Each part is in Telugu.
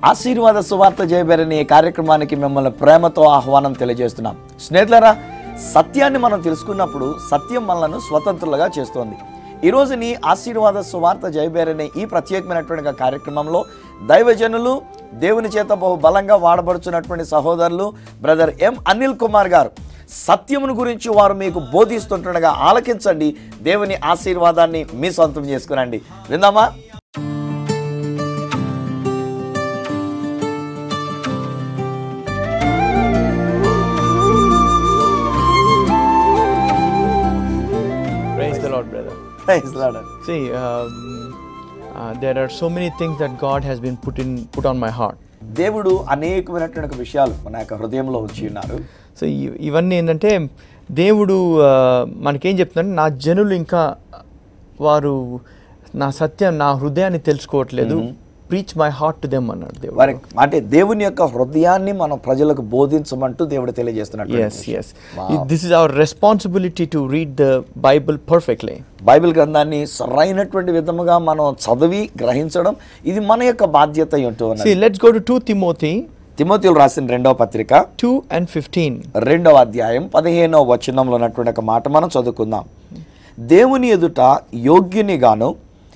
ఆశీర్వాద సువార్త చేయబడిన ఈ కార్యక్రమానికి మిమ్మల్ని ప్రేమతో ఆహ్వానం తెలియజేస్తున్నాం స్నేహితులారా సత్యాన్ని మనం తెలుసుకున్నప్పుడు సత్యం మనలను స్వతంత్రులుగా చేస్తోంది ఈ రోజుని ఆశీర్వాద సువార్త జయబేరనే ఈ ప్రత్యేకమైనటువంటి కార్యక్రమంలో దైవజనులు దేవుని చేత బహు బలంగా వాడబడుచున్నటువంటి సహోదరులు బ్రదర్ ఎం అనిల్ కుమార్ గారు సత్యమును గురించి వారు మీకు బోధిస్తుంటుండగా ఆలకించండి దేవుని ఆశీర్వాదాన్ని మీ సొంతం చేసుకునండి విందామా Praise the Lord, brother. Praise the Lord. See, um, uh, there are so many things that God has been put in put on my heart. దేవుడు అనేకమైనటువంటి విషయాలు మన యొక్క హృదయంలో ఉంచి ఉన్నారు సో ఇ- ఇవన్నీ ఏంటంటే దేవుడు ఆ, మనకేం చెప్తున్నాడు నా జనులు ఇంకా వారు నా సత్యం నా హృదయాన్ని తెలుసుకోవట్లేదు preach my heart to them అన్నాడు దేవుడు వారి అంటే దేవుని యొక్క హృదయాన్ని మనం ప్రజలకు బోధించమంటూ దేవుడు తెలియజేస్తున్నట్టు yes yes this is our responsibility to read the Bible perfectly Bible గ్రంథాన్ని సరైనటువంటి విధముగా మనం చదివి గ్రహించడం ఇది మన యొక్క బాధ్యత అయి ఉంటూ సి ఉన్నది let's go to two Timothy తిమోతిలు రాసిన రెండవ పత్రిక టూ అండ్ ఫిఫ్టీన్ రెండవ అధ్యాయం పదిహేనవ వచనంలో ఉన్నటువంటి ఒక మాట మనం చదువుకుందాం దేవుని ఎదుట యోగ్యునిగాను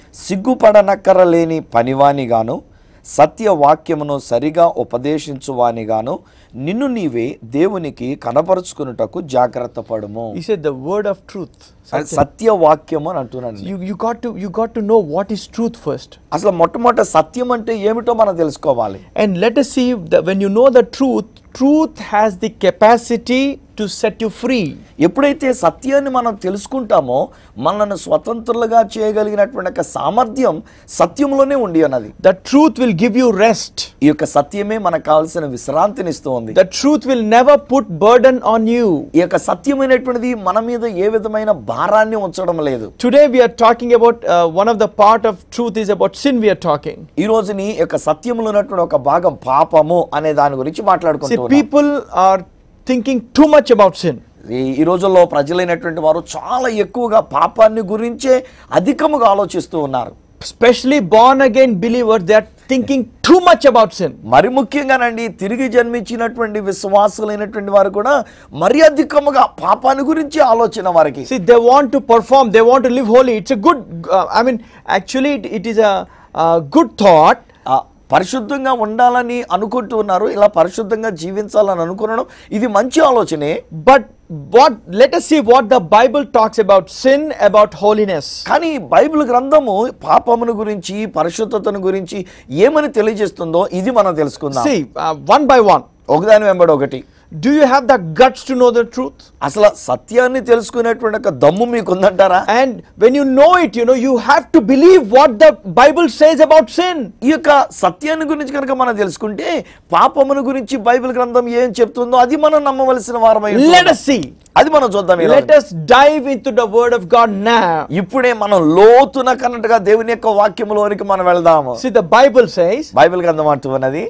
సిగ్గుపడనక్కరలేని పనివానిగాను సత్యవాక్యమును సరిగా ఉపదేశించువానిగాను నిన్ను నీవే దేవునికి కనపరుచుకున్నటకు జాగ్రత్త పడుము He said the word of truth. సత్యవాక్యము అని అంటున్నాను You, you got to you got to know what is truth first. అసలు మొట్టమొదట సత్యం అంటే ఏమిటో మనం తెలుసుకోవాలి And let us see that when you know the truth, truth has the capacity to set you free. ఎప్పుడైతే సత్యాన్ని మనం తెలుసుకుంటామో మనల్ని స్వతంత్రులుగా చేయగలిగినటువంటి ఒక సామర్థ్యం సత్యంలోనే ఉండి అన్నది The truth will give you rest. ఈ యొక్క సత్యమే మనకు కావాల్సిన విశ్రాంతినిస్తూ ఉంది The truth will never put burden on you. ఈ యొక్క సత్యమైనటువంటిది మన మీద ఏ విధమైన భారాన్ని ఉంచడం లేదు Today we are talking about uh, one of the part of truth is about sin we are talking. ఈ రోజుని ఈ యొక్క సత్యములో ఉన్నటువంటి ఒక భాగం పాపము అనే దాని గురించి See మాట్లాడుకుంటున్నాం people are thinking too much about sin. ఈ- ఈ రోజుల్లో ప్రజలైనటువంటి వారు చాలా ఎక్కువగా పాపాన్ని గురించే అధికముగా ఆలోచిస్తూ ఉన్నారు Especially born again believers they are thinking too much about sin. మరి ముఖ్యంగానండి తిరిగి జన్మించినటువంటి విశ్వాసులైనటువంటి వారు కూడా మరి అధికముగా పాపాన్ని గురించి ఆలోచన వారికి See, they want to perform, they want to live holy. It's a good, uh, I mean, actually, it, it is a, a good thought, ఆ, పరిశుద్ధంగా ఉండాలని అనుకుంటూ ఉన్నారు ఇలా పరిశుద్ధంగా జీవించాలని అనుకునడం ఇది మంచి ఆలోచనే but what, let us see what the Bible talks about sin, about holiness. కానీ బైబిల్ గ్రంథము పాపమును గురించి పరిశుద్ధతను గురించి ఏమని తెలియజేస్తుందో ఇది మనం తెలుసుకుందాం See, uh, one by one. ఒకదాని వెంబడి ఒకటి Do you have the guts to know the truth? అసలు సత్యాన్ని తెలుసుకునేటువంటి ఒక దమ్ము మీకు ఉందంటారా And when you know it, you know, you have to believe what the Bible says about sin. ఈ యొక్క సత్యాన్ని గురించి కనుక మనం తెలుసుకుంటే పాపమును గురించి బైబిల్ గ్రంథం ఏం చెప్తుందో అది మనం నమ్మవలసిన వారమై ఉంటున్నాం. Let us see. అది మనం చూద్దాం ఈ Let రోజు. us dive into the Word of God now. ఇప్పుడే మనం లోతున కన్నట్టుగా దేవుని యొక్క వాక్యములోనికి మనం వెళ్దాము See, the Bible says, Bible గ్రంథం అంటూ ఉన్నది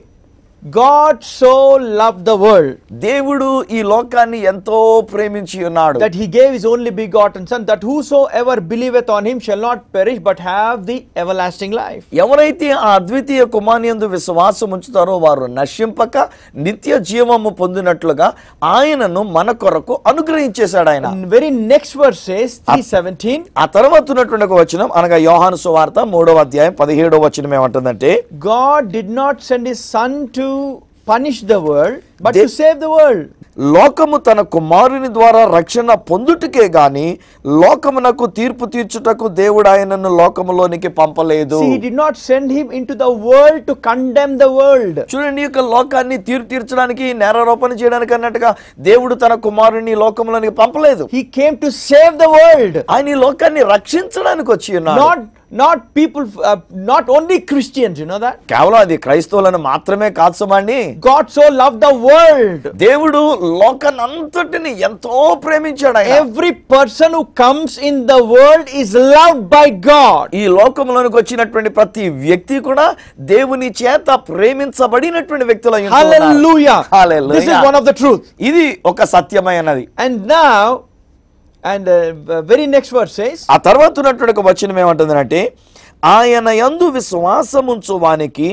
God so loved the world దేవుడు ఈ లోకాన్ని ఎంతో ప్రేమించి ఉన్నాడు that he gave his only begotten son that whosoever believeth on him shall not perish but have the everlasting life ఎవరైతే ఆ అద్వితీయ కుమానియందు విశ్వాసం ఉంచుతారో వారు నశింపక నిత్య జీవము పొందినట్లుగా ఆయనను మన కొరకు అనుగ్రహించేశాడు ఆయన and very next verse says 317 ఆ తర్వాత ఉన్నటువంటి ఒక వచనం అనగా యోహాను సువార్త మూడవ అధ్యాయం పదిహేడవ వచనం ఏమంటుందంటే god did not send his son to punish the world but to save the world లోకము తన కుమారుని ద్వారా రక్షణ పొందుటకే గాని లోకమునకు తీర్పు తీర్చుటకు దేవుడు ఆయనను లోకములోనికి పంపలేదు see he did not send him into the world to condemn the world చూడండి ఈ యొక్క లోకాన్ని తీర్పు తీర్చడానికి నేరారోపణ చేయడానికి అన్నట్టుగా దేవుడు తన కుమారుని ఈ లోకంలోనికి పంపలేదు he came to save the world ఆయన ఈ లోకాన్ని రక్షించడానికి వచ్చి ఉన్నాడు not not people uh, not only christians you know that కేవలం అది క్రైస్తవులను మాత్రమే కాదు సుమండి god so loved the world దేవుడు లోకాన్ని అంతటిని ఎంతో ప్రేమించాడు ఆయన Every person who comes in the world is loved by God. ఈ లోకంలోనికి వచ్చినటువంటి ప్రతి వ్యక్తి కూడా దేవుని చేత ప్రేమించబడినటువంటి వ్యక్తులు Hallelujah. This is one of the truth. ఇది ఒక సత్యమైనది And now, and uh, very next verse says, ఆ తర్వాత ఉన్నటువంటి ఒక వచనం ఏమంటుందంటే ఆయన యందు విశ్వాసముంచు వానికి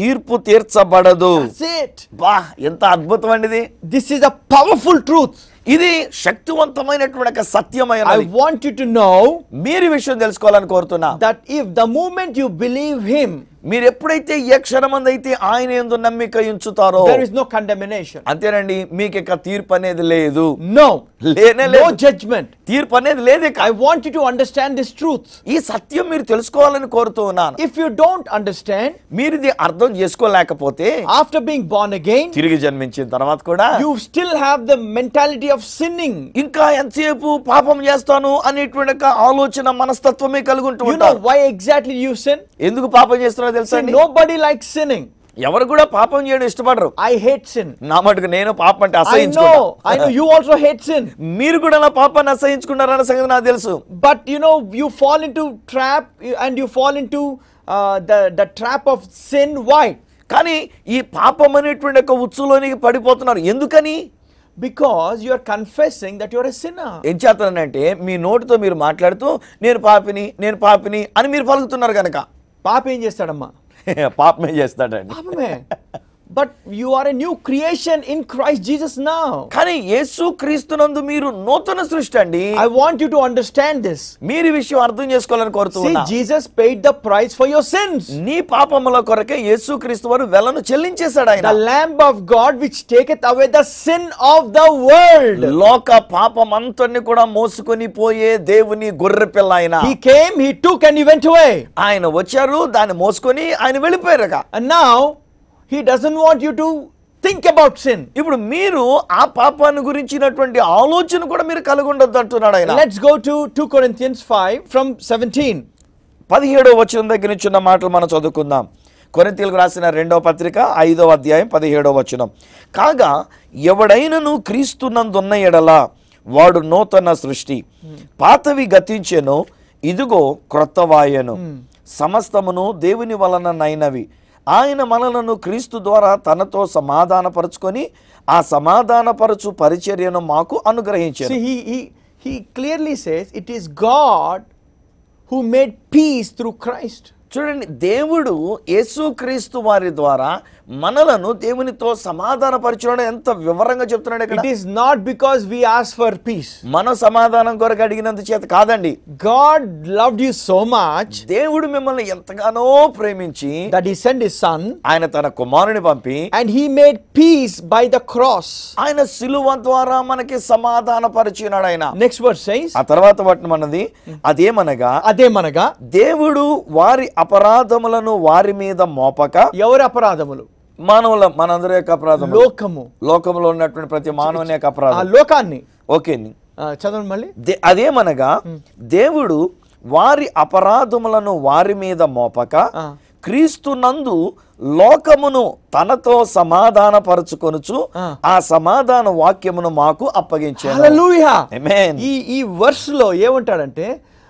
తీర్పు తీర్చబడదు That's it. బా ఎంత అద్భుతం అండి ఇది This is a powerful truth. ఇది శక్తివంతమైనటువంటి ఒక I సత్యమైనది want you to know మీరు ఈ విషయం తెలుసుకోవాలని కోరుతున్నా that if the moment you believe Him, మీరు ఎప్పుడైతే ఏ క్షణమంది అయితే ఆయన ఎందు నమ్మిక ఉంచుతారో there is no condemnation. అంతేనండి మీకు ఇక తీర్పు అనేది లేదు No. లేనే No లేదు judgment. తీర్పు అనేది లేదు ఇక I want you to understand this truth. ఈ సత్యం మీరు తెలుసుకోవాలని కోరుతూ ఉన్నాను If you don't understand, మీరు ఇది అర్థం చేసుకోలేకపోతే after being born again, తిరిగి జన్మించిన తర్వాత కూడా you still have the mentality of sinning. ఇంకా ఎంతసేపు పాపం చేస్తాను అనేటువంటి ఒక ఆలోచన మనస్తత్వమే కలిగి ఉంటూ You know ఉంటారు why exactly you sin? ఎందుకు పాపం చేస్తున్నారో తెలుసా See, అండి nobody likes sinning. ఎవరు కూడా పాపం చేయడం ఇష్టపడరు I hate sin. నా మటుకు నేను పాపం అంటే I know. I know అసహించుకుంటా you also hate sin. మీరు కూడా నా పాపాన్ని అసహించుకున్నారన్న సంగతి నాకు తెలుసు But you know, you fall into trap and you fall into uh, the, the trap of sin. Why? కానీ ఈ పాపం అనేటువంటి ఒక ఉచ్చులోనికి పడిపోతున్నారు ఎందుకని Because you are confessing that you are a sinner. ఏం చేస్తానంటే మీ నోటితో మీరు మాట్లాడుతూ నేను పాపిని నేను పాపిని అని మీరు పలుకుతున్నారు కనుక పాప ఏం చేస్తాడమ్మా పాపమే చేస్తాడండి పాపమే but you are a new creation in Christ Jesus now కానీ యేసు క్రీస్తునందు మీరు నూతన సృష్టి అండి I want you to understand this మీరు ఈ విషయం అర్థం చేసుకోవాలని కోరుతూ See, ఉన్నా Jesus paid the price for your sins. నీ పాపముల కొరకే యేసు క్రీస్తు వారు వెలను చెల్లించేశాడు ఆయన The Lamb of God which taketh away the sin of the world. లోక పాపం అంతని కూడా మోసుకొని పోయే దేవుని గొర్రె పిల్ల ఆయన He came, he took, and he went away. ఆయన వచ్చారు దాన్ని మోసుకొని ఆయన వెళ్ళిపోయారుగా And now, he doesn't want you to think about sin. ఇప్పుడు మీరు ఆ పాపాన్ని గురించినటువంటి ఆలోచన కూడా మీరు కలిగి ఉండొద్దు అంటున్నాడు ఆయన Let's go to 2 Corinthians 5 from 17. పదిహేడవ వచనం దగ్గర నుంచి ఉన్న మాటలు మనం చదువుకుందాం కొరింతీలకు రాసిన రెండవ పత్రిక ఐదవ అధ్యాయం పదిహేడవ వచనం కాగా ఎవడైనను క్రీస్తునందున్న ఎడల వాడు నూతన సృష్టి పాతవి గతించెను ఇదిగో క్రొత్తవాయను సమస్తమును దేవుని వలన నైనవి ఆయన మనలను క్రీస్తు ద్వారా తనతో సమాధానపరుచుకొని ఆ సమాధానపరచు పరిచర్యను మాకు అనుగ్రహించారు See, he, he, he clearly says it is God who made peace through Christ. చూడండి దేవుడు యేసుక్రీస్తు వారి ద్వారా మనలను దేవునితో సమాధాన పరిచయం ఎంత వివరంగా చెప్తున్నాడు ఇక్కడ It is not because we ask for peace. మన సమాధానం కొరకు అడిగినంత చేత కాదండి God loved you so much దేవుడు మిమ్మల్ని ఎంతగానో ప్రేమించి that he sent his son ఆయన తన కుమారుని పంపి and he made peace by the cross. ఆయన సిలువ ద్వారా మనకి సమాధాన పరిచినాడు ఆయన Next verse says, ఆ తర్వాత పట్టిన మనది అదేమనగా అదేమనగా దేవుడు వారి అపరాధములను వారి మీద మోపక ఎవరి అపరాధములు మానవుల మనందరి యొక్క అపరాధం లోకము లోకంలో ఉన్నటువంటి ప్రతి మానవుని యొక్క ఆ అపరాధం లోకాన్ని ఓకే ఆ, చదవండి మళ్ళీ దే- అదేమనగా దేవుడు వారి అపరాధములను వారి మీద మోపక ఆ. క్రీస్తునందు లోకమును తనతో సమాధానపరచుకొనుచు ఆ. ఆ సమాధాన వాక్యమును మాకు అప్పగించాను హల్లెలూయా Amen. ఈ ఈ verse లో ఏమంటాడంటే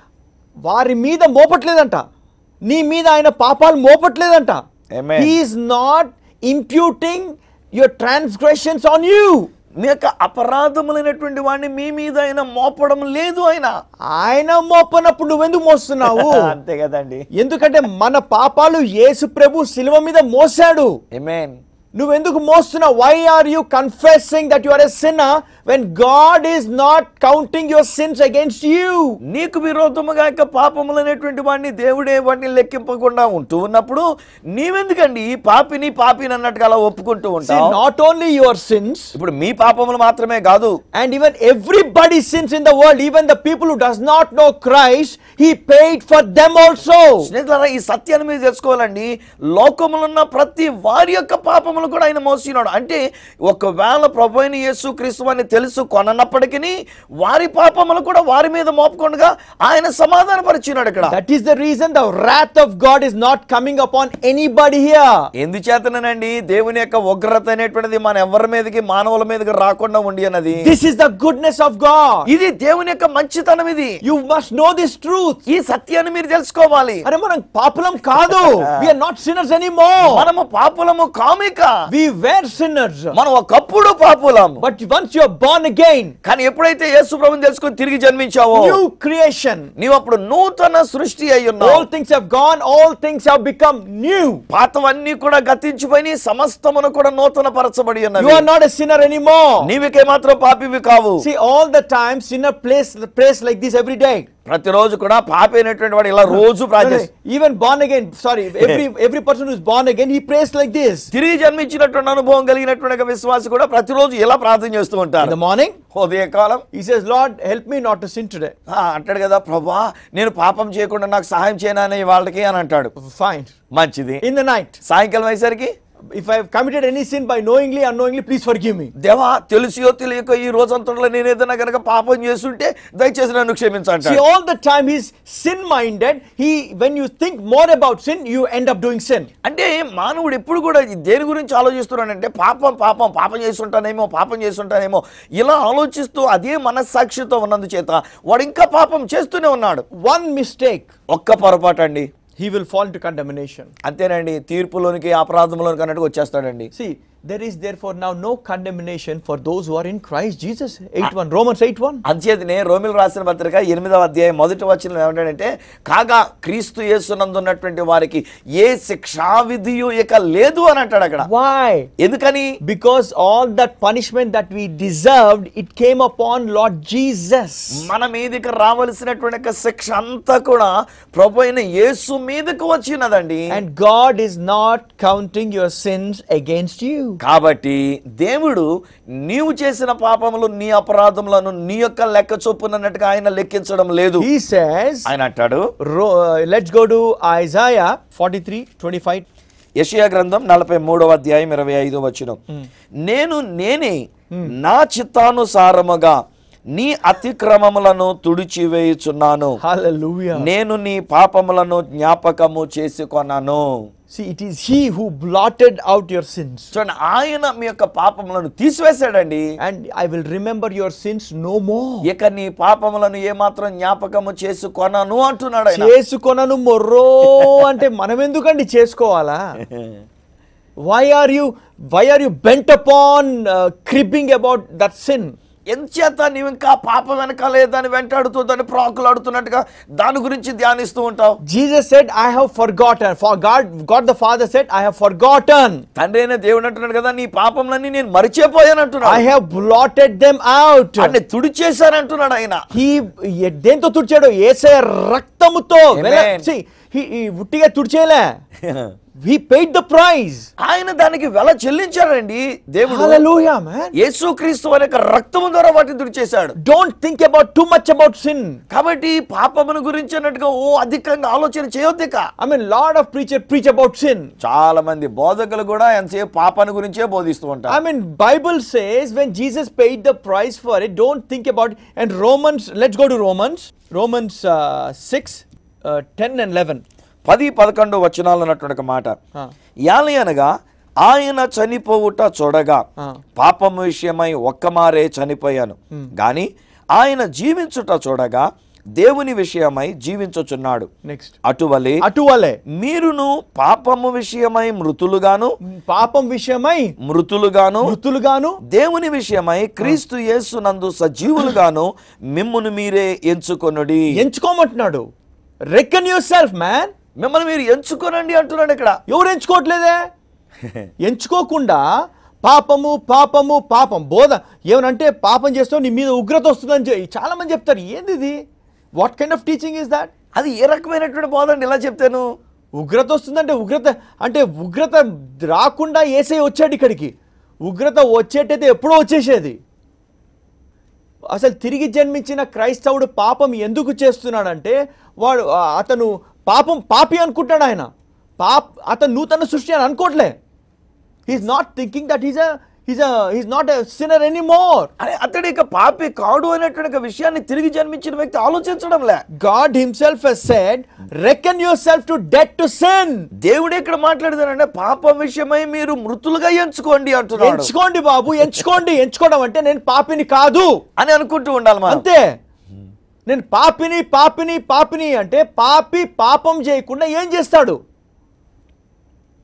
వారి మీద మోపట్లేదంట నీ మీద ఆయన పాపాలు మోపట్లేదంట Amen. He's not imputing your transgressions on you మీ యొక్క అపరాధములైనటువంటి వాడిని మీ మీద ఆయన మోపడం లేదు ఆయన ఆయన మోపనప్పుడు నువ్వెందుకు మోస్తున్నావు అంతే కదండి ఎందుకంటే మన పాపాలు యేసు ప్రభు శిలువ మీద మోసాడు ఎమేన్ నువ్వెందుకు మోస్తున్నావు why are you confessing that you are a sinner when God is not counting your sins against you నీకు విరోధముగా యొక్క పాపములైనటువంటి వాడిని దేవుడే వాడిని లెక్కింపకుండా ఉంటూ ఉన్నప్పుడు నీవెందుకండి ఈ పాపిని పాపిని అన్నట్టుగా అలా ఒప్పుకుంటూ See, ఉంటావు not only your sins, ఇప్పుడు మీ పాపములు మాత్రమే కాదు and even everybody's sins in the world, even the people who does not know Christ, He paid for them also. స్నేహితులారా ఈ సత్యాన్ని మీరు తెలుసుకోవాలండి లోకములో ఉన్న ప్రతి వారి యొక్క పాపములు కూడా ఆయన మోసినాడు అంటే ఒకవేళ ప్రభు అయిన యేసు క్రీస్తు అని తెలుసు కొనన్నప్పటికీ వారి పాపములు కూడా వారి మీద మోపకుండా ఆయన సమాధాన పరిచినాడు ఇక్కడ That is the reason the wrath of God is not coming upon anybody here. ఎందుచేతనండి దేవుని యొక్క ఉగ్రత అనేటువంటిది మన ఎవరి మీదకి మానవుల మీదకి రాకుండా ఉండి అన్నది This is the goodness of God. ఇది దేవుని యొక్క మంచితనం ఇది You must know this truth. ఈ సత్యాన్ని మీరు తెలుసుకోవాలి అరే మనం పాపులం కాదు we are not sinners anymore మనము పాపులము కామిక we were sinners మనం ఒకప్పుడు పాపులం but once you are born again, కానీ ఎప్పుడైతే యేసు ప్రభుని తెలుసుకొని తిరిగి జన్మించావో new creation, నీవు అప్పుడు నూతన సృష్టి అయి ఉన్నావు all things have gone, all things have become new. పాతవన్నీ కూడా గతించిపోయి సమస్తమును కూడా నూతన పరచబడి You ఉన్నవి are not a sinner anymore. నీవికే మాత్రం పాపివి కావు See, all the time, sinner plays, prays like this every day. ప్రతిరోజు కూడా పాపి అయినటువంటి వాడు ఇలా రోజు ప్రార్థిస్తాడు Even born again, sorry, every every person who is born again, he prays like this. తిరిగి జన్మించినటువంటి అనుభవం కలిగినటువంటి ఒక విశ్వాసి కూడా ప్రతిరోజు ఇలా ప్రార్థన చేస్తూ In ఉంటారు the morning, ఉదయకాలం he says, Lord, help me not to sin today. ఆ, అంటాడు కదా ప్రభా నేను పాపం చేయకుండా నాకు సహాయం చేయనని వాళ్ళకి అని అంటాడు Fine. మంచిది In the night, సాయంకాలం అయ్యేసరికి if I have committed any sin by knowingly, unknowingly, please forgive me. దేవా తెలిసియో తెలియక ఈ రోజంతట్లో నేను ఏదైనా కనుక పాపం చేస్తుంటే దయచేసి నన్ను See, క్షమించండి all the time he's sin-minded. He, when you think more about sin, you end up doing sin. అంటే మానవుడు ఎప్పుడు కూడా దేని గురించి ఆలోచిస్తున్నాడంటే పాపం పాపం పాపం చేస్తుంటానేమో పాపం చేస్తుంటానేమో ఇలా ఆలోచిస్తూ అదే మనస్సాక్షితో ఉన్నందుచేత వాడు ఇంకా పాపం చేస్తూనే ఉన్నాడు One mistake, ఒక్క పొరపాటు అండి he will fall into condemnation. అంతేనండి తీర్పులోనికి అపరాధంలోనికి అన్నట్టుగా వచ్చేస్తాడండి See, there is therefore now no condemnation for those who are in Christ Jesus. 8 1. Romans 8 1. అంచేతనే రోమిల్ రాసిన పత్రిక ఎనిమిదవ అధ్యాయం మొదటి వచనం ఏమంటాడంటే కాగా క్రీస్తు యేసునందున్నటువంటి వారికి ఏ శిక్షా విధియు ఇక లేదు అని అంటాడు అక్కడ Why? ఎందుకని Because all that punishment that we deserved, it came upon Lord Jesus. మన మీదకి రావలసినటువంటి యొక్క శిక్ష అంతా కూడా ప్రభు అయిన యేసు మీదకు వచ్చినదండి And God is not counting your sins against you. కాబట్టి దేవుడు నీవు చేసిన పాపములు నీ అపరాధములను నీ యొక్క లెక్క చొప్పునన్నట్టుగా ఆయన లెక్కించడం లేదు He says, ఆయన అంటాడు ro- uh, let's go to Isaiah 43 25. యెషయా గ్రంథం నలభై మూడవ అధ్యాయం ఇరవై ఐదో వచ్చిన నేను నేనే నా చిత్తానుసారముగా నీ అతిక్రమములను తుడిచివేయుచున్నాను Hallelujah. నేను నీ పాపములను జ్ఞాపకము చేసుకొన్నాను See, it is He who blotted out your sins. చూడండి ఆయన మీ యొక్క పాపములను తీసివేశాడండి And I will remember your sins no more. ఇక నీ పాపములను ఏమాత్రం జ్ఞాపకము చేసుకొనను అంటున్నాడు ఆయన చేసుకొనను మొర్రో అంటే మనం ఎందుకండి చేసుకోవాలా why are you why are you bent upon cribbing about that sin ఎంచేత నీవు ఇంకా పాపం వెనకాలే దాన్ని వెంటాడుతూ దాన్ని ప్రాకులాడుతున్నట్టుగా దాని గురించి ధ్యానిస్తూ ఉంటావు Jesus said I have forgotten for God God the Father said I have forgotten తండ్రి అయిన దేవుడు అంటున్నాడు కదా నీ పాపములన్నీ నేను మరిచిపోయాను ఐ అంటున్నాడు హావ్ బ్లాటెడ్ దెమ్ అవుట్ అంటే తుడిచేశాను అంటున్నాడు ఆయన హీ దేంతో తుడిచాడు ఏసే రక్తముతో Amen. See, he- he ఉట్టిగా తుడిచేయలే హీ పెయిడ్ ద ప్రైజ్ ఆయన దానికి వెల చెల్లించాడండి దేవుడు హల్లెలూయా మ్యాన్ యేసుక్రీస్తు అనే యొక్క రక్తము ద్వారా వాటిని తుడిచేశాడు don't think about too much about sin కాబట్టి పాపమును గురించి అన్నట్టుగా ఓ అధికంగా ఆలోచన చేయొద్దిక I mean, lot of preachers preach about sin. చాలా మంది బోధకులు కూడా ఎంతసేపు పాపాన్ని గురించే బోధిస్తూ I ఉంటారు mean, Bible says when Jesus paid the price for it, don't think about and Romans. Let's go to Romans. Romans uh, six, uh, 10 and eleven. పది పదకొండు వచనాలు అన్నటువంటి ఒక మాట ఆ. యాలి అనగా ఆయన చనిపోవుట చూడగా ఆ. పాపము విషయమై ఒక్కమారే చనిపోయాను గాని ఆయన జీవించుట చూడగా దేవుని విషయమై జీవించుచున్నాడు Next. అటువలే అటువలే మీరును పాపము విషయమై మృతులుగాను పాపం విషయమై మృతులుగాను మృతులుగాను దేవుని విషయమై క్రీస్తు యేసునందు సజీవులుగాను మిమ్మును మీరే ఎంచుకొనుడి ఎంచుకోమంటున్నాడు రెక్కన్ యువర్ సెల్ఫ్ మ్యాన్ మిమ్మల్ని మీరు ఎంచుకోనండి అంటున్నాడు ఇక్కడ ఎవరు ఎంచుకోవట్లేదే ఎంచుకోకుండా పాపము పాపము పాపం బోధ ఏమనంటే పాపం చేస్తావు నీ మీద ఉగ్రత వస్తుందని చె- చాలా మంది చెప్తారు ఏంది ఇది what kind of teaching is that అది ఏ రకమైనటువంటి బోధ అండి ఇలా చెప్తాను ఉగ్రత వస్తుందంటే ఉగ్రత అంటే ఉగ్రత రాకుండా ఏసై వచ్చాడు ఇక్కడికి ఉగ్రత వచ్చేటైతే ఎప్పుడో వచ్చేసేది అసలు తిరిగి జన్మించిన క్రైస్తవుడు పాపం ఎందుకు చేస్తున్నాడంటే వాడు ఆ, అతను పాపం పాపి అనుకుంటాడు ఆయన పాప్ అతను నూతన సృష్టి అని అనుకోవట్లే he's not thinking that he's he's he's not a sinner any more అరే అతడు ఇక పాపి కాడు అనేటువంటి ఒక విషయాన్ని తిరిగి జన్మించిన వ్యక్తి ఆలోచించడం లే God himself he's said reckon yourself to dead to sin దేవుడు ఇక్కడ మాట్లాడుతానంటే పాపం విషయమై మీరు మృతులుగా ఎంచుకోండి అంటున్నాడు ఎంచుకోండి బాబు ఎంచుకోండి ఎంచుకోవడం అంటే నేను పాపిని కాదు అని అనుకుంటూ ఉండాలి మనం అంతే నేను పాపిని పాపిని పాపిని అంటే పాపి పాపం చేయకుండా ఏం చేస్తాడు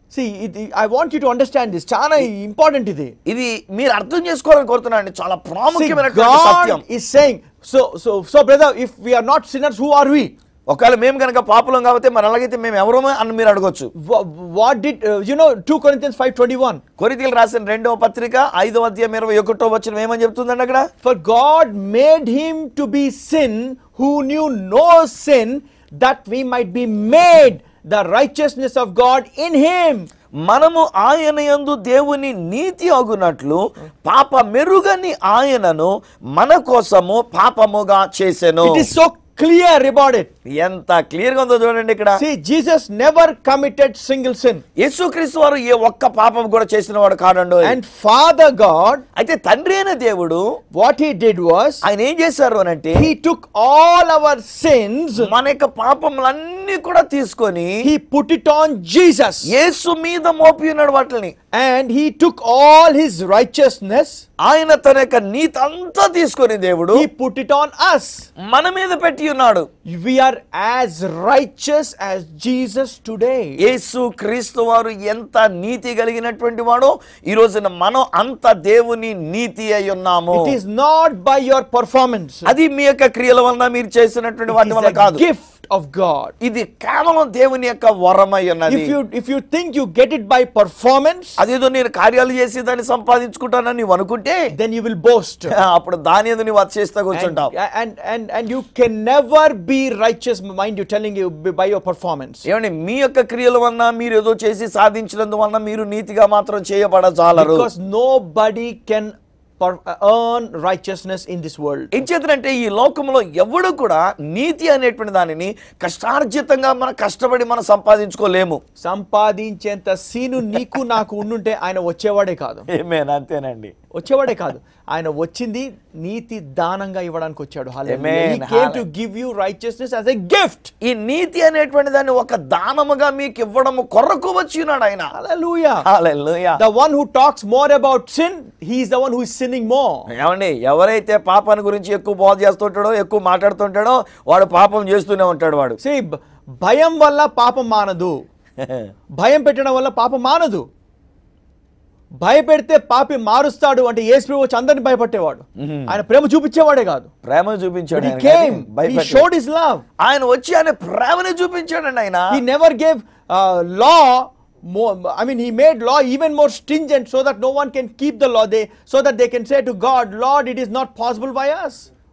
See, it, it- I want you to understand this. చాలా ఇంపార్టెంట్ ఇది ఇది మీరు అర్థం చేసుకోవాలని కోరుతున్నాను అండి చాలా See, ప్రాముఖ్యమైనటువంటి సత్యం God is saying, so, so, so, brother, if we are not sinners, who are we? ఒకవేళ మేము కనుక పాపులం కాబట్టి మరి అలాగైతే మేము ఎవరమే అని మీరు అడగొచ్చు Wha- What did, uh, you know, 2 Corinthians 5.21, కొరితీలు రాసిన రెండవ పత్రిక ఐదవ అధ్యాయం ఇరవై ఒకటో వచ్చిన ఏమని చెప్తుందండి అక్కడ for God made him to be sin who knew no sin, that we might be made the righteousness of God in him. మనము ఆయన యందు దేవుని నీతి అగునట్లు పాప మెరుగని ఆయనను మన కోసము పాపముగా చేసెను It is so clear about it. ఎంత క్లియర్ గా ఉందో చూడండి ఇక్కడ See, Jesus never committed single sin. యేసుక్రీస్తు వారు ఏ ఒక్క పాపం కూడా చేసిన వాడు కాడండు And Father God, అయితే తండ్రి అయిన దేవుడు what he did was, ఆయన ఏం చేశారు అని అంటే he took all our sins, మన యొక్క పాపములన్నీ కూడా తీసుకొని he put it on Jesus. యేసు మీద మోపి ఉన్నాడు వాటిని And he took all his righteousness, ఆయన తన యొక్క నీతి అంతా తీసుకొని దేవుడు he put it on us. మన మీద పెట్టి ఉన్నాడు We are as righteous as Jesus today. యేసు క్రీస్తు వారు ఎంత నీతి కలిగినటువంటి వాడో ఈ రోజున మనం అంత దేవుని నీతి అయి ఉన్నాము It is not by your performance. అది మీ యొక్క క్రియల వలన మీరు చేసినటువంటి It వాటి is వల్ల a కాదు gift of God. ఇది కేవలం దేవుని యొక్క వరమై ఉన్నది If you if you think you get it by performance, అదేదో నేను కార్యాలు చేసి దాన్ని సంపాదించుకుంటానని నువ్వు అనుకుంటే then you will boast. అప్పుడు దాని ఏదో నువ్వు వచ్చేస్తా And, కూర్చుంటావు and and and you can never be righteous, mind you, telling you b- by your performance. ఏమండి మీ యొక్క క్రియల వలన మీరు ఏదో చేసి సాధించినందువలన మీరు నీతిగా మాత్రం చేయబడజాలరు Because nobody can per- earn righteousness in this world. ఎంచేతనంటే ఈ లోకంలో ఎవడు కూడా నీతి అనేటువంటి దానిని కష్టార్జితంగా మనం కష్టపడి మనం సంపాదించుకోలేము సంపాదించేంత సీను నీకు నాకు ఉండుంటే ఆయన వచ్చేవాడే కాదు ఏమేనా అంతేనండి వచ్చేవాడే కాదు ఆయన వచ్చింది నీతి దానంగా ఇవ్వడానికి వచ్చాడు Amen. Came to give you righteousness as a gift ఈ నీతి అనేటువంటి దాన్ని ఒక దానముగా మీకు ఇవ్వడము కొరకు వచ్చి ఉన్నాడు ఆయన hallelujah hallelujah. The one who talks more about sin he is the one who is sinning more ఏమండి ఎవరైతే పాపాన్ని గురించి ఎక్కువ బోధ చేస్తుంటాడో ఎక్కువ మాట్లాడుతుంటాడో వాడు పాపం చేస్తూనే ఉంటాడు వాడు సే భయం వల్ల పాపం మానదు భయం పెట్టడం వల్ల పాపం మానదు భయపెడితే పాపి మారుస్తాడు అంటే యేసు వచ్చి అందరిని భయపట్టేవాడు ఆయన ప్రేమ చూపించేవాడే కాదు ప్రేమ చూపించాడు he ఆయన came కానీ he భయపెట్టలేదు. showed his love ఆయన వచ్చి ఆయన ప్రేమని చూపించాడండి ఆయన he never gave uh, law more i mean he made law even more stringent so that no one can keep the law they so that they can say to god lord it is not possible by us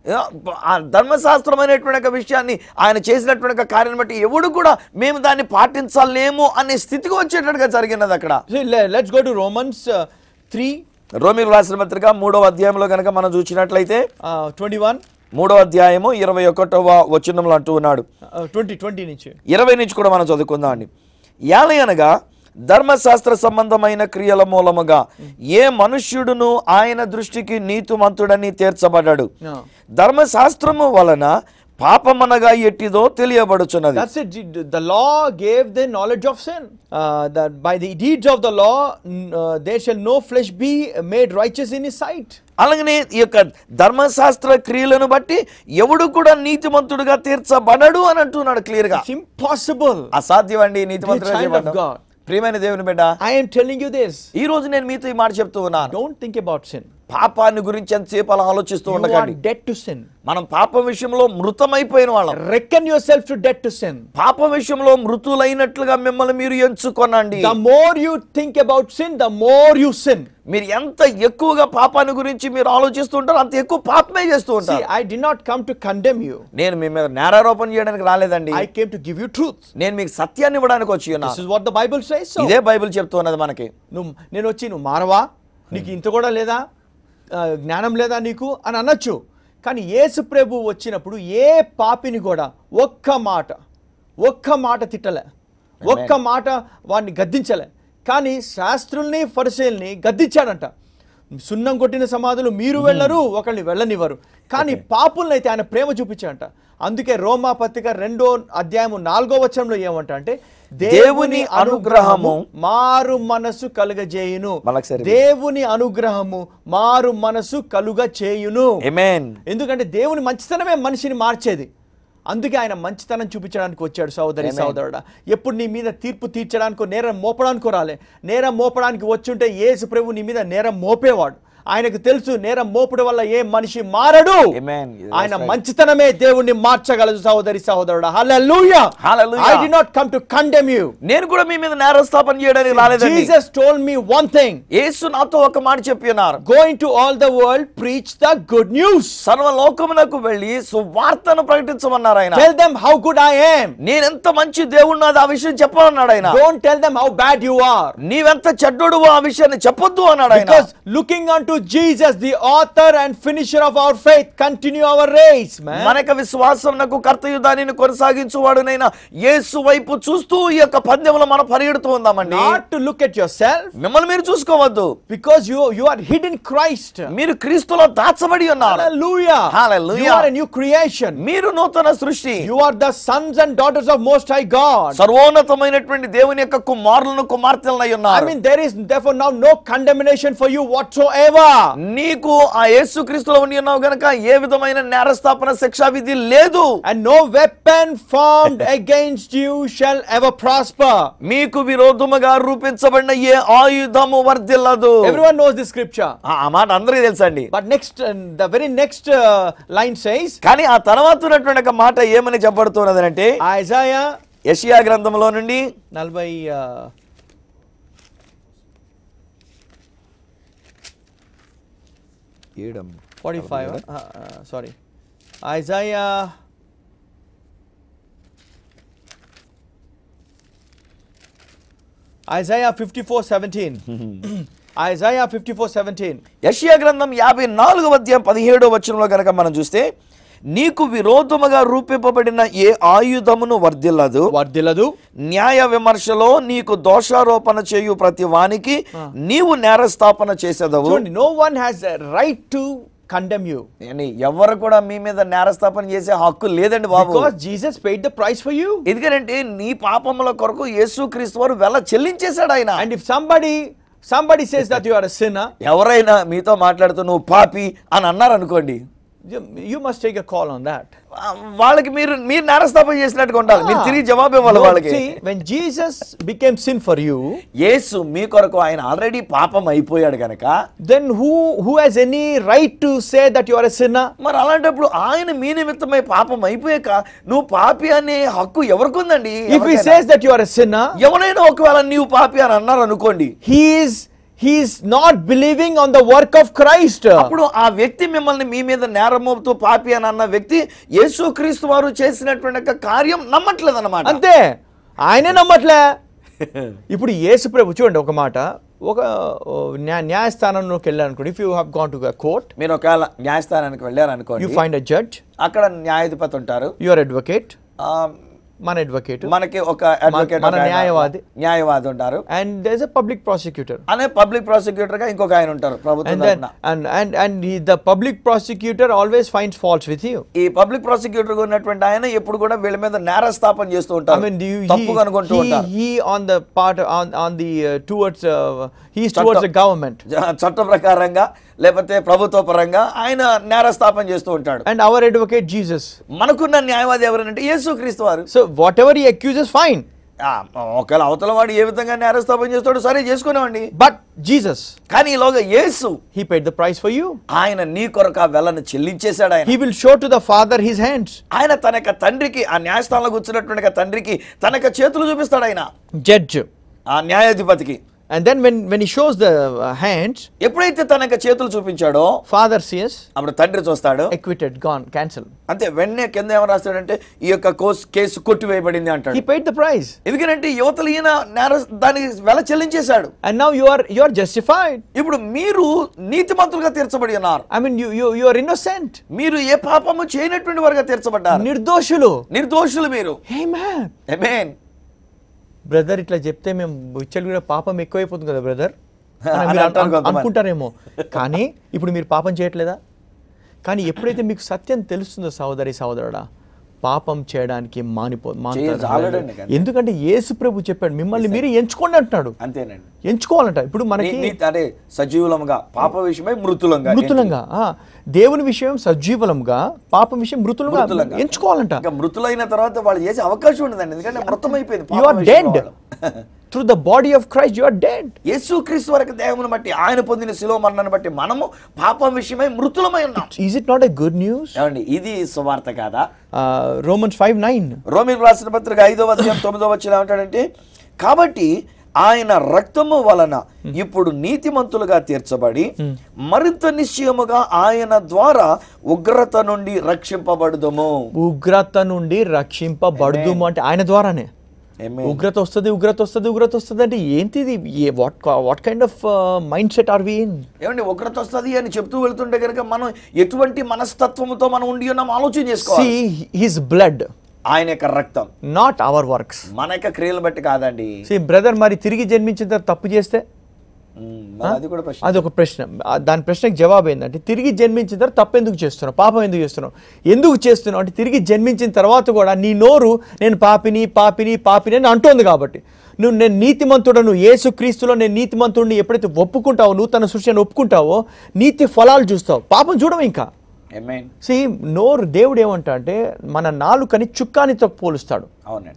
ఆ ధర్మశాస్త్రం అనేటువంటి ఒక విషయాన్ని ఆయన చేసినటువంటి ఒక కార్యాన్ని బట్టి ఎవడు కూడా మేము దాన్ని పాటించలేము అనే స్థితికి వచ్చేటట్టుగా జరిగినది అక్కడ so le- let's go to romans uh, 3 రోమిల్ రాసిన పత్రిక మూడవ అధ్యాయంలో కనుక మనం చూసినట్లయితే uh, 21 మూడవ అధ్యాయము ఇరవై ఒకటవ వచనంలో అంటూ ఉన్నాడు uh, 20 20 నుంచి ఇరవై నుంచి కూడా మనం చదువుకుందాం అండి యాలయనగా ధర్మశాస్త్ర సంబంధమైన క్రియల మూలముగా ఏ మనుష్యుడును ఆయన దృష్టికి నీతిమంతుడని తీర్చబడ్డాడు No. ధర్మశాస్త్రము వలన పాపమనగా ఎట్టిదో తెలియబడుచున్నది That's it. The law gave the knowledge of sin. Uh, that by the deeds of the law, n- uh, there shall no flesh be made righteous in his sight. అలాగనే ఈ యొక్క ధర్మశాస్త్ర క్రియలను బట్టి ఎవడు కూడా నీతిమంతుడుగా తీర్చబడడు అని అంటున్నాడు క్లియర్ గా It's impossible. అసాధ్యం అండి నీతిమంతుడుగా child of చేయబడడం. God. ప్రియమైన దేవుని బిడ్డ I am telling you this. ఈ రోజు నేను మీతో ఈ మాట చెప్తూ ఉన్నాను Don't think about sin. పాపాన్ని గురించి ఎంతసేపు అలా ఆలోచిస్తూ You are ఉండకండి dead to sin. మనం పాప విషయంలో మృతమైపోయిన వాళ్ళం Reckon yourself to dead to sin. పాప విషయంలో మృతులైనట్లుగా మిమ్మల్ని మీరు ఎంచుకోనండి The more you think about sin, the more you sin. మీరు ఎంత ఎక్కువగా పాపాన్ని గురించి మీరు ఆలోచిస్తూ ఉంటారో అంత ఎక్కువ పాపమే చేస్తూ See, ఉంటారు I did not come to condemn you. నేను మీ మీద నేరారోపణ చేయడానికి రాలేదండి I came to give you truth. నేను మీకు సత్యాన్ని ఇవ్వడానికి వచ్చి This ఉన్నాను is what the Bible says. So, ఇదే బైబిల్ చెప్తూ ఉన్నది మనకి నువ్వు నేను వచ్చి నువ్వు మారవా నీకు ఇంత కూడా లేదా ఆ, జ్ఞానం లేదా నీకు అని అనొచ్చు కానీ యేసు ప్రభు వచ్చినప్పుడు ఏ పాపిని కూడా ఒక్క మాట ఒక్క మాట తిట్టలే ఒక్క మాట వాడిని గద్దించలే కానీ శాస్త్రుల్ని ఫరిసేల్ని గద్దించాడంట సున్నం కొట్టిన సమాధులు మీరు వెళ్ళరు ఒకళ్ళని వెళ్ళనివ్వరు కానీ పాపుల్ని అయితే ఆయన ప్రేమ చూపించాడంట అందుకే రోమా పత్రిక రెండో అధ్యాయము నాలుగో వచనంలో ఏమంట అంటే దేవుని అనుగ్రహము మారు మనసు కలుగజేయును మళ్ళొకసారి. దేవుని అనుగ్రహము మారు మనసు కలుగ చేయును ఎమెన్ ఎందుకంటే దేవుని మంచితనమే మనిషిని మార్చేది అందుకే ఆయన మంచితనం చూపించడానికి వచ్చాడు సోదరి Amen. సోదరుడా ఎప్పుడు నీ మీద తీర్పు తీర్చడానికో నేరం మోపడానికో రాలే నేరం మోపడానికి వచ్చుంటే యేసు ప్రభు నీ మీద నేరం మోపేవాడు ఆయనకు తెలుసు నేరం మోపడం వల్ల ఏ మనిషి మారడు Amen. That's ఆయన right. మంచితనమే దేవుణ్ణి మార్చగలదు సహోదరి సహోదరుడా హల్లెలూయా Hallelujah. I did not come to condemn you నేను కూడా మీ మీద నేరస్థాపన చేయడానికి రాలేదండి Jesus told me one thing యేసు నాతో ఒక మాట చెప్పి ఉన్నారు going to all the world preach the good news సర్వలోకమునకు వెళ్ళి సువార్తను ప్రకటించమన్నారు ఆయన tell them how good I am నేనెంత మంచి దేవుడు అది ఆ విషయం చెప్పమన్నాడు ఆయన don't tell them how bad you are నీవెంత చెడ్డోడు ఆ విషయాన్ని చెప్పొద్దు అన్నాడు ఆయన Because looking unto Jesus, the author and finisher of our faith, continue our race, man. మనక విశ్వాసమునకు కర్తయు దానిని కొనసాగించువాడునైనా యేసు వైపు చూస్తూ ఈ యొక్క పందెంలో మనం పరిగెడుతూ ఉందామండి Not to look at yourself, మిమ్మల్ని మీరు చూసుకోవద్దు because you you are hid in Christ. మీరు క్రీస్తులో దాచబడి ఉన్నారు Hallelujah. Hallelujah. You are a new creation. మీరు నూతన సృష్టి You are the sons and daughters of Most High God. సర్వోన్నతమైనటువంటి దేవుని యొక్క కుమారులను కుమార్తెలనై I ఉన్నారు mean, there is therefore now no condemnation for you whatsoever. నీకు ఆ యేసు క్రీస్తులో ఉండి ఉన్నావు గనక ఏ విధమైన నేరస్థాపన శిక్షా విధి లేదు And no weapon formed against you shall ever prosper. మీకు విరోధముగా రూపించబడిన ఏ ఆయుధము వర్ధిల్లదు Everyone knows this scripture. ఆ ఆ మాట అందరికీ తెలుసండి But next, uh, the very next uh, line says, కానీ ఆ తర్వాత ఉన్నటువంటి ఒక మాట ఏమని చెప్పబడుతున్నది అంటే Isaiah యషియా గ్రంథంలో నుండి నలభై forty five sorry Isaiah Isaiah fifty four seventeen Isaiah fifty four seventeen యషియా గ్రంథం యాభై నాలుగవ అధ్యాయం పదిహేడో వచనంలో కనుక మనం చూస్తే నీకు విరోధముగా రూపింపబడిన ఏ ఆయుధమును వర్ధిల్లదు వర్దిలదు న్యాయ విమర్శలో నీకు దోషారోపణ చేయు ప్రతి వానికి నీవు నేరస్థాపన చేసేదవు చూడండి no one has right to condemn you అని ఎవరు కూడా మీ మీద నేరస్థాపన చేసే హక్కు లేదండి బాబు because Jesus paid the price for you ఎందుకంటే నీ పాపముల కొరకు యేసు క్రీస్తు వారు వెల చెల్లించేశాడు ఆయన and if somebody somebody says that you are a sinner ఎవరైనా మీతో మాట్లాడుతూ నువ్వు పాపి అని అన్నారు అనుకోండి you must take a call on that. ఆ, వాళ్ళకి మీరు మీరు నేరస్థాపన చేసినట్టుగా ఉండాలి మీరు తిరిగి జవాబు ఇవ్వాలి No, వాళ్ళకి See, when Jesus became sin for you, యేసు మీ కొరకు ఆయన ఆల్రెడీ పాపం అయిపోయాడు కనుక then who who has any right to say that you are a sinner? మరి అలాంటప్పుడు ఆయన మీ నిమిత్తమై పాపం అయిపోయాక నువ్వు పాపి అనే హక్కు ఎవరికి ఉందండి If he ఎవరికైనా? says that you are a sinner, ఎవరైనా ఒకవేళ నీవు పాపి అని అన్నారు అనుకోండి he is he is not believing on the work of Christ. అప్పుడు ఆ వ్యక్తి మిమ్మల్ని మీ మీద నేరం మోపుతూ పాపి అని అన్న వ్యక్తి యేసు క్రీస్తు వారు చేసినటువంటి యొక్క కార్యం నమ్మట్లేదు అనమాట అంతే ఆయనే నమ్మట్లే ఇప్పుడు యేసు ప్రభు చూడండి ఒక మాట ఒక ఓ, న్యాయ న్యాయస్థానంలోకి వెళ్ళారు అనుకోండి if you have gone to court మీరు ఒకవేళ న్యాయస్థానానికి యూ వెళ్ళారనుకోండి ఫైండ్ అ జడ్జ్ అక్కడ న్యాయాధిపతి ఉంటారు యువర్ అడ్వకేట్ ఆ, మన అడ్వకేట్ మనకి ఒక advocate, మన ఒక ఆయన- న్యాయవాది. న్యాయవాది ఉంటారు and there is a public prosecutor అనే పబ్లిక్ ప్రాసిక్యూటర్ గా ఇంకొక ఆయన ఉంటారు ప్రభుత్వం and then తరపున. and and and he, the public prosecutor always finds faults with you ఈ పబ్లిక్ ప్రాసిక్యూటర్ ఉన్నటువంటి ఆయన ఎప్పుడు కూడా వీళ్ళ మీద నేరస్థాపన చేస్తూ i ఉంటారు mean do you, తప్పు he, కనుగొంటూ he, ఉంటారు he on the part on on the uh, towards uh, he's Chattam. towards the government జ- చట్ట ప్రకారంగా లేకపోతే ప్రభుత్వ పరంగా ఆయన నేరస్థాపన చేస్తూ ఉంటాడు and our advocate jesus మనకున్న న్యాయవాది ఎవరంటే యేసు క్రీస్తు వారు so whatever he accuses fine ఆ, ఒకవేళ అవతల వాడు ఏ విధంగా నేరస్థాపన చేస్తాడో సరే చేసుకునేవండి but jesus కానీ ఈలోగా యేసు he paid the price for you ఆయన నీ కొరకు ఆ వెలను చెల్లించేశాడు ఆయన he will show to the father his hands ఆయన తన యొక్క తండ్రికి ఆ న్యాయస్థానంలో కూర్చున్నటువంటి యొక్క తండ్రికి తన యొక్క చేతులు చూపిస్తాడు ఆయన judge ఆ న్యాయాధిపతికి and then when when he shows the uh, hands ఎప్పుడైతే తన యొక్క చేతులు చూపించాడో father says అప్పుడు తండ్రి చూస్తాడు acquitted gone cancel అంతే వెన్నే కింద ఏమని రాస్తాడంటే ఈ యొక్క కోస్- కేసు కొట్టివేయబడింది అంటాడు he paid the price ఎందుకంటే యువతలు ఈయన నేర దానికి వెల చెల్లించేశాడు and now you are you are justified ఇప్పుడు మీరు నీతిమంతులుగా తీర్చబడి ఉన్నారు I mean, you, you, you are innocent. మీరు ఏ పాపము చేయనటువంటి వారుగా తీర్చబడ్డారు నిర్దోషులు నిర్దోషులు మీరు Amen. Amen. బ్రదర్ ఇట్లా చెప్తే మేము విచ్చలు కూడా పాపం ఎక్కువైపోతుంది కదా బ్రదర్ అని అంటారు కొంతమంది. అనుకుంటారేమో కానీ ఇప్పుడు మీరు పాపం చేయట్లేదా కానీ ఎప్పుడైతే మీకు సత్యం తెలుస్తుందో సహోదరి సహోదరుడా పాపం చేయడానికి మానిపో మానుతారు. చేయజాలడండి కదా. ఎందుకంటే యేసు ప్రభు చెప్పాడు మిమ్మల్ని మీరు ఎంచుకోండి అంటున్నాడు అంతేనండి ఎంచుకోవాలంట ఇప్పుడు మనకి నీ- నీ- అదే సజీవులముగా పాప విషయమై మృతులంగా మృతులంగా ఆ, దేవుని విషయం సజీవలంగా పాపం విషయం మృతులుగా మృతులంగా. ఎంచుకోవాలంట ఇంకా మృతులైన తర్వాత వాళ్ళు చేసే అవకాశం ఉండదండి ఎందుకంటే మృతమైపోయింది యు పాప ఆర్ విషయంలో డెడ్ వాళ్ళు. Through the body of Christ you are dead యేసు క్రీస్తు వరకు దేహమును బట్టి ఆయన పొందిన శిలో మరణాన్ని బట్టి మనము పాపం విషయమై మృతులమై ఉన్నాం is it not a good news ఏమండి ఇది సువార్త కాదా రోమన్స్ ఫైవ్ నైన్ రోమిల్ రాసిన పత్రిక ఐదవ అధ్యాయం తొమ్మిదవ వచ్చిన ఏమంటాడంటే కాబట్టి ఆయన రక్తము వలన ఇప్పుడు నీతిమంతులుగా తీర్చబడి మరింత నిశ్చయముగా ఆయన ద్వారా ఉగ్రత నుండి రక్షింపబడుదము ఉగ్రత నుండి రక్షింపబడుదుము అంటే ఆయన ద్వారానే Amen. ఉగ్రత వస్తుంది ఉగ్రత వస్తుంది ఉగ్రత వస్తుంది అంటే ఏంటిది ఏ what what kind of mindset are we in ఏమండి ఉగ్రత వస్తుంది అని చెప్తూ వెళ్తుంటే కనుక మనం ఎటువంటి మనస్తత్వముతో మనం ఉండి ఉన్నాం ఆలోచన చేసుకోవాలి సి హిస్ బ్లడ్ ఆయన యొక్క రక్తం నాట్ అవర్ వర్క్స్ మన యొక్క క్రియలు బట్టి కాదండి సి బ్రదర్ మరి తిరిగి జన్మించిన తర్వాత తప్పు చేస్తే ఉమ్, మరి అది కూడా ప్రశ్న అది ఒక ప్రశ్న ఆ, దాని ప్రశ్నకు జవాబు ఏంటంటే తిరిగి జన్మించిన తర్వాత తప్పు ఎందుకు చేస్తున్నావు పాపం ఎందుకు చేస్తున్నావు ఎందుకు చేస్తున్నావు అంటే తిరిగి జన్మించిన తర్వాత కూడా నీ నోరు నేను పాపిని పాపిని పాపిని అని అంటోంది కాబట్టి నువ్వు నేను నీతిమంతుడను యేసు క్రీస్తులో నేను నీతిమంతుడిని ఎప్పుడైతే ఒప్పుకుంటావో నువ్వు తన సృష్టిని ఒప్పుకుంటావో నీతి ఫలాలు చూస్తావు పాపం చూడవు ఇంకా Amen. సి నోరు దేవుడు ఏమంటా అంటే మన నాలుకని చుక్కానితో పోలుస్తాడు అవునండి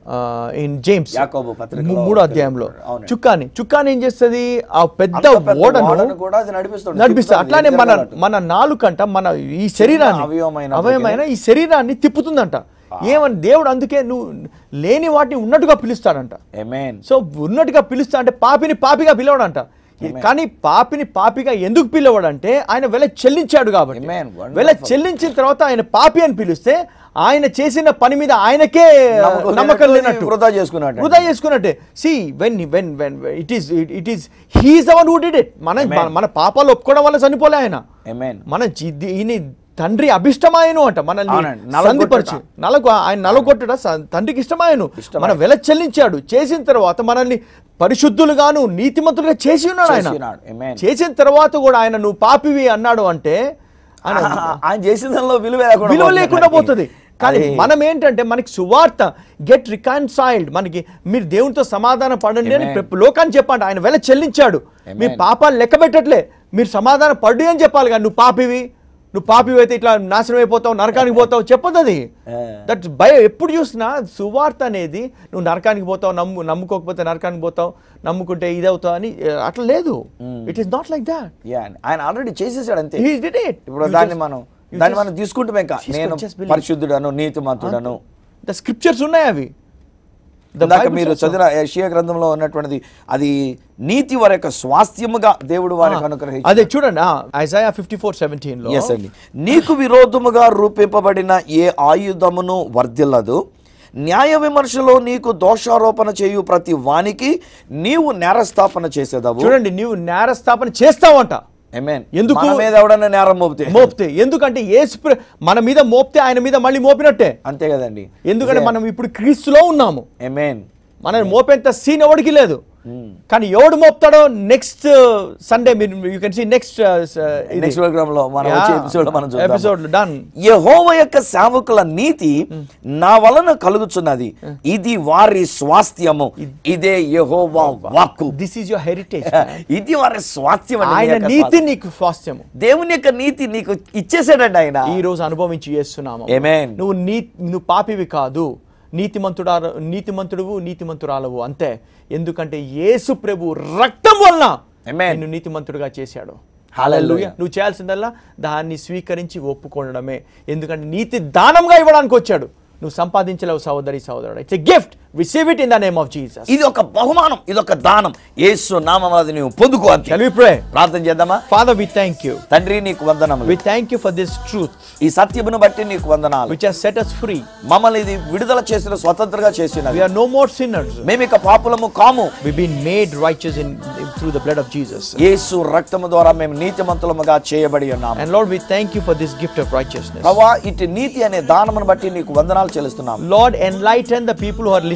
ఇన్ జేమ్స్ యాకోబు పత్రికలో మూ- మూడో అధ్యాయంలో అవునండి. చుక్కాని చుక్కాని ఏం చేస్తుంది ఆ పెద్ద అంత పెద్ద ఓడను ఓడను కూడా అది నడిపిస్తుంది నడిపిస్తుంది తిప్పుతుంది, అట్లానే ఏం మన జరగాలంటే. మన నాలుకంట మన ఈ శరీరాన్ని అవయవమైనప్పటికీ- అవయమైన ఈ శరీరాన్ని తిప్పుతుందంట ఏమని దేవుడు అందుకే నువ్వు లేని వాటిని ఉన్నట్టుగా పిలుస్తాడంట Amen. సో ఉన్నట్టుగా పిలుస్తా అంటే పాపిని పాపిగా పిలవడంట కానీ పాపిని పాపిగా ఎందుకు పిలవడంటే ఆయన వెల చెల్లించాడు కాబట్టి Amen. Wonderful. వెల చెల్లించిన తర్వాత ఆయన పాపి అని పిలిస్తే ఆయన చేసిన పని మీద ఆయనకే నమ్మకం నమ్మకం లేనట్టు లేనట్టు వృధా చేసుకున్నాడు. వృధా చేసుకున్నట్టే see when when when it is it is he's the one who did it మన మన- మన పాపాలు ఒప్పుకోవడం వల్ల చనిపోలే ఆయన Amen. మన జీ- దీ- ఈయన తండ్రి అభిష్టమాయను అంట మనల్ని అవునండి, నలగొట్టుట. సంధిపరిచి నలకు ఆయన నలగొట్టడ స- తండ్రికి ఇష్టమాయను ఇష్టమాయను. మన వెల చెల్లించాడు చేసిన తర్వాత మనల్ని పరిశుద్ధులుగాను నీతిమంతులుగా చేసి ఉన్నాడు ఆయన చేసినాడు. Amen. చేసిన తర్వాత కూడా ఆయన నువ్వు పాపివి అన్నాడు అంటే ఆయన ఆ- ఆయన చేసిన దానిలో విలువ లేకుండా విలువ పోతుంది. లేకుండా పోతుంది కానీ అది- మనం ఏంటంటే మనకి సువార్త గెట్ రికన్సైల్డ్ మనకి మీరు దేవునితో సమాధానం పడండి అని Amen. ప్ర- లోకాన్ని చెప్పండి ఆయన వెల చెల్లించాడు Amen. మీ పాపాలు లెక్క పెట్టట్లే మీరు సమాధానం పడ్డు అని చెప్పాలి కానీ నువ్వు పాపివి నువ్వు పాపివి అయితే ఇట్లా నాశనం అయిపోతావు నరకానికి పోతావు చెప్పదు అది ఆ. దట్ భయం ఎప్పుడు చూసినా సువార్త అనేది నువ్వు నరకానికి పోతావు నమ్ము నమ్ముకోకపోతే నరకానికి పోతావు నమ్ముకుంటే ఇది అవుతావు అని ఆ, అట్లా లేదు it is not like that Yeah, ఆయన ఆల్రెడీ చేసేసాడు అంతే He did it. ఇప్పుడు You దాన్ని just- మనం you దాన్ని just- మనం తీసుకుంటాం ఇంకా తీసుకో, నేను just believe. పరిశుద్ధుడను నీతిమంతుడను ద స్క్రిప్చర్స్ ఉన్నాయి అవి The ఇందాక Bible మీరు says so. చదివిన యెషయా గ్రంథంలో ఉన్నటువంటిది అది నీతి వారి యొక్క స్వాస్థ్యముగా దేవుడు వారికి అనుగ్రహించాడు అదే చూడండి ఐజాయా ఫిఫ్టీ ఫోర్ సెవెంటీన్ లో ఎస్ అండి నీకు విరోధముగా రూపింపబడిన ఏ ఆయుధమును వర్ధిల్లదు న్యాయ విమర్శలో నీకు దోషారోపణ చేయు ప్రతి వానికి నీవు నేరస్థాపన చేసేదవు చూడండి నీవు నేరస్థాపన చేస్తావంట Amen. ఎందుకు? మన మీద ఎవడన్నా నేరం మోపితే మోపితే ఎందుకంటే యేసు ప్ర- మన మీద మోపితే ఆయన మీద మళ్ళీ మోపినట్టే అంతే కదండి ఎందుకంటే మనం ఇప్పుడు క్రీస్తులో ఉన్నాము ఎమేన్ మనల్ని మోపేంత సీన్ ఎవడికి లేదు కానీ ఎవడు మోపుతాడో నెక్స్ట్ సండే మీరు you can see next next programme లో మనం వచ్చే ఎపిసోడ్ మనం చూద్దాం ఎపిసోడ్ డన్ యెహోవా యొక్క సేవకుల నీతి నా వలన కలుగుచున్నది ఇది వారి స్వాస్థ్యము ఇదే యెహోవా వాక్కు దిస్ ఈజ్ యువర్ హెరిటేజ్ ఇది వారి స్వాస్థ్యం అండి, మీ ఆయన యొక్క నీతి స్వాస్థ్యం. నీకు స్వాస్థ్యము దేవుని యొక్క నీతి నీకు ఇచ్చేసాడండి ఆయన ఈ రోజు అనుభవించి చేస్తున్నాము Amen. నువ్వు నీ నువ్వు పాపివి కాదు నీతిమంతుడా నీతిమంతుడువు నీతిమంతురాలవు అంతే ఎందుకంటే యేసు ప్రభు రక్తం వలన Amen. నిన్ను నీతిమంతుడుగా చేశాడు Hallelujah. Hallelujah. నువ్వు చేయాల్సిందల్లా దాన్ని స్వీకరించి ఒప్పుకోవడమే ఎందుకంటే నీతి దానంగా ఇవ్వడానికి వచ్చాడు నువ్వు సంపాదించలేవు సహోదరి సహోదరుడు it's a gift receive it in the name of Jesus ఇది ఒక బహుమానం ఇది ఒక దానం యేసు నామం అది నువ్వు పొందుకో అంతే Shall we pray? ప్రార్థన చేద్దామా Father, we thank you. తండ్రి నీకు వందనములు We thank you for this truth ఈ సత్యమును బట్టి నీకు వందనాలు which has set us free. మమ్మల్ని ఇది విడుదల చేసిన స్వతంత్రంగా చేసినది We are no more sinners. మేము ఇక పాపులము కాము We've been made righteous in, in- through the blood of Jesus. యేసు రక్తము ద్వారా మేము నీతిమంతులముగా చేయబడి ఉన్నాము And Lord, we thank you for this gift of righteousness. ప్రభా ఇటు నీతి అనే దానమును బట్టి నీకు వందనాలు చెల్లిస్తున్నాము Lord, enlighten the people who are listening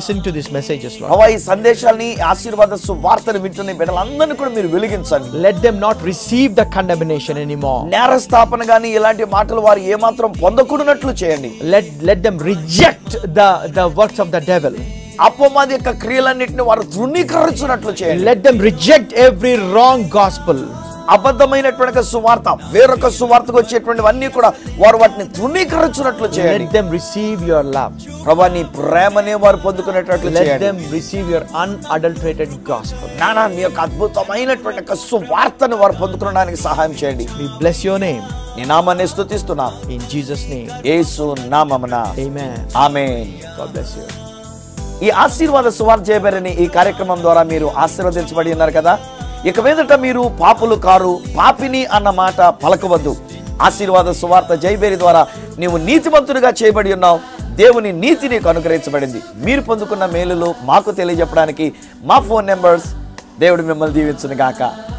listening to these messages, Lord. ప్రభా ఈ సందేశాల్ని ఆశీర్వాద సువార్తలు వింటున్న ఈ బిడ్డలందరినీ కూడా మీరు వెలిగించండి Let them not receive the condemnation anymore. నేర స్థాపన గాని ఇలాంటి మాటలు వారు ఏమాత్రం పొందకూడనట్లు చేయండి Let, let them reject the, the works of the devil. అపవాది యొక్క క్రియలన్నింటిని వారు తృణీకరించినట్లు చేయండి Let them reject every wrong gospel. అబద్ధమైనటువంటి ఒక సువార్త వేరొక సువార్తకు వచ్చేటువంటివన్నీ కూడా వారు వాటిని తృణీకరించినట్లు చేయండి Let them receive your love. ప్రభా నీ ప్రేమనే వారు పొందుకునేటట్లు Let చేయండి them receive your unadulterated gospel. నానా మీ యొక్క అద్భుతమైనటువంటి ఒక సువార్తను వారు పొందుకోవడానికి సహాయం చేయండి We bless your name నీ నామాన్ని స్తుతిస్తున్నాం in Jesus' name. యేసు నామమున Amen. ఆమె God bless you. ఈ ఆశీర్వాద సువార్త చేయబడిన ఈ కార్యక్రమం ద్వారా మీరు ఆశీర్వదించబడి ఉన్నారు కదా ఇక మీదట మీరు పాపులు కారు పాపిని అన్న మాట పలకవద్దు ఆశీర్వాద సువార్త జైబేరి ద్వారా నీవు నీతిమంతుడిగా చేయబడి ఉన్నావు దేవుని నీతి నీకు అనుగ్రహించబడింది మీరు పొందుకున్న మేలులు మాకు తెలియజెప్పడానికి మా ఫోన్ నెంబర్స్ దేవుడు మిమ్మల్ని దీవించును గాక